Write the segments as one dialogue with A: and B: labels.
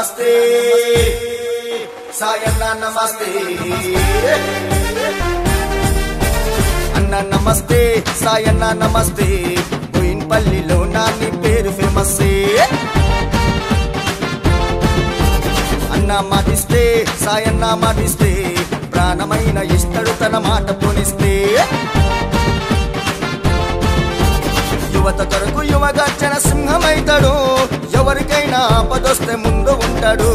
A: నమస్తే సాయన్న నమస్తే అన్న నమస్తే సాయన్న నమస్తే పల్లిలో నాని పేరు ఫేమస్ అన్న మాటిస్తే సాయన్న మాటిస్తే ప్రాణమైన ఇస్తడు తన మాట పోనిస్తే యువత కొరకు యువగర్జన సింహమైతాడు ఎవరికైనా ఆపదొస్తే ముందు ఉంటాడు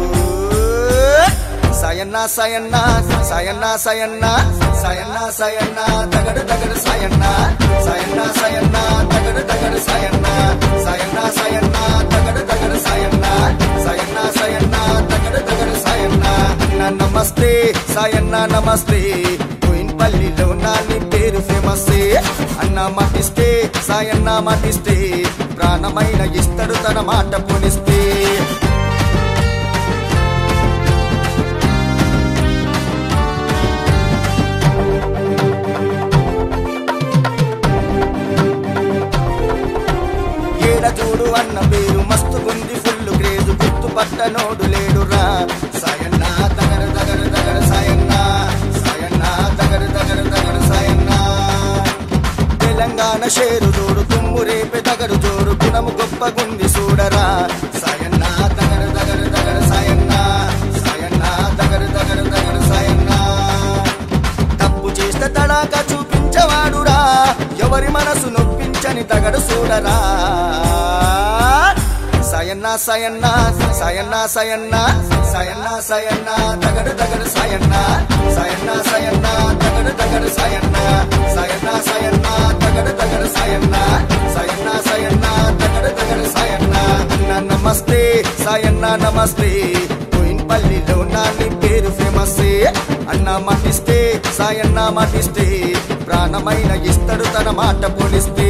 A: సయన్న సయన్న సయన్న సయన్న సయన్న సయన్న తగడు తగడు సయన్న సయన్న సయన్న తగడు తగడు సయన్న సయన్న సయన్న తగడు తగడు సయన్న సయన్న సయన్న తగడు తగడు సయన్న అన్న నమస్తే సయన్న నమస్తే పల్లిలో నాని పేరు ఫేమస్ అన్న మాటిస్తే సాయన్న మాటిస్తే ప్రాణమైన ఇస్తడు తన మాట పోనిస్తే ఏడ చూడు అన్న పేరు మస్తుగుంది ఫుల్ క్రేజు గుర్తు పట్టనోడు లేడురా సాయన్న తగరు తగరు తగరు సాయన్న సాయన్న తగరు తగరు తగరు సాయన్న తెలంగాణ షేరు చూడు తుమ్ము రేపే తగడు జోరు గుణము గొప్పగుంది చూడరా సాయన్న తగరు తగరు తగరు సాయన్న సాయన్న తగరు తగరు తగరు సాయన్న తప్పు చేస్తే తడాక చూపించవాడురా ఎవరి మనసు నొప్పించని తగడు చూడరా సయన్న సయన్న సయన్న సయన్న సయన్న సయన్న తగడు తగడు సయన్న సయన్న సయన్న తగడు తగడు సయన్న సయన్న సయన్న తగడు తగడు సయన్న సయన్న సయన్న తగడు తగడు సయన్న అన్న నమస్తే సయన్న నమస్తే పల్లిలో నాని పేరు ఫేమస్ అన్న మాటిస్తే సాయన్న మాటిస్తే ప్రాణమైన ఇస్తడు తన మాట పోలిస్తే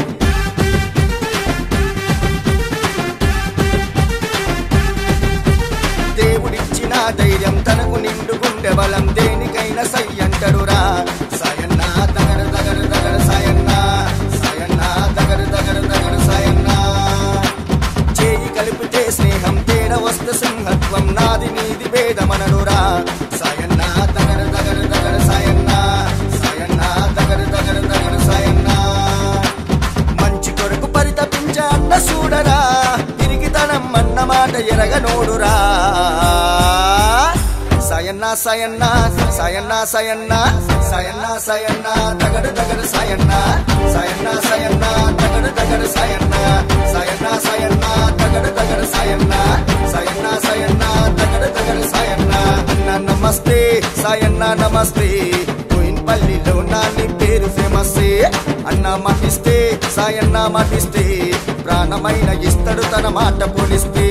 A: దేవుడిచ్చిన ధైర్యం తనకు నిండు గుండె బలం దేనికైనా సై అంటడురా సాయన్న తగడు తగడు తగడు సాయన్న సాయన్న తగడు తగడు తగడు సాయన్న చేయి కలిపితే స్నేహం తేడ వస్తే సింహత్వం నాది నీది భేదమనరురా సాయన్న తగడు తగడు తగడు సాయన్న సాయన్న తగడు తగడు తగడు సాయన్న మంచి కొరకు పరితపించ అన్న చూడరా తిరిగి తనం అన్న మాట ఎరగనోడురా సయన్న సయన్న సయన్న సయన్న సయన్న సయన్న తగడు తగడు సయన్న సయన్న సయన్న తగడు తగడు సయన్న సయన్న సయన్న తగడు తగడు సయన్న సయన్న సయన్న తగడు తగడు సయన్న అన్న నమస్తే సయన్న నమస్తే పల్లిలో నాని పేరు ఫేమస్ అన్న మాటిస్తే సాయన్న మాటిస్తే ప్రాణమైన ఇస్తడు తన మాట పోలిస్తే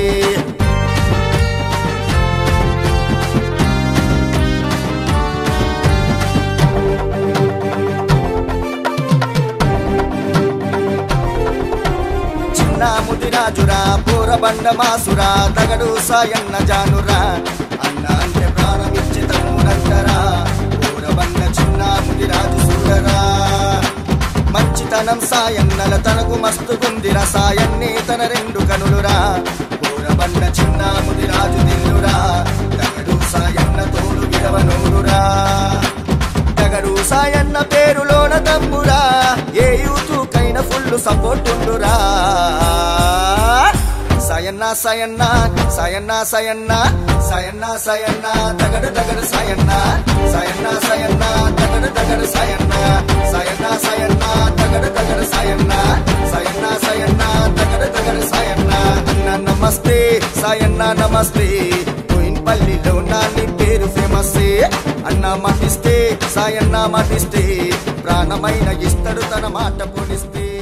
A: చిన్న ముదిరాజురా పూరబండ మాసురా తగడు సాయన్న జానురా అన్న అంటే ప్రాణమిచ్చి తమ్ముడంటరా పూరబండ చిన్న ముదిరాజు చూడరా మంచితనం సాయన్నల తనకు మస్తుకుందిరా సాయన్నే తన రెండు కనులురా పూరబండ చిన్న ముదిరాజు దిల్లురా తగడు సాయన్న తోడు విడవనూరురా తగడు సాయన్న పేరులోన తమ్మురా ఏ యూతుకైన ఫుల్ సపోర్ట్ ఉండురా సయన్న సయన్న సయన్న సయన్న సయన్న సయన్న తగడు తగడు సయన్న సయన్న సయన్న తగడు తగడు సయన్న సయన్న సయన్న తగడు తగడు సయన్న సయన్న సయన్న తగడు తగడు సయన్న అన్న నమస్తే సయన్న నమస్తే పల్లిలో నాని పేరు ఫేమస్ అన్న మాటిస్తే సాయన్న మాటిస్తే ప్రాణమైన ఇస్తడు తన మాట పోలిస్తే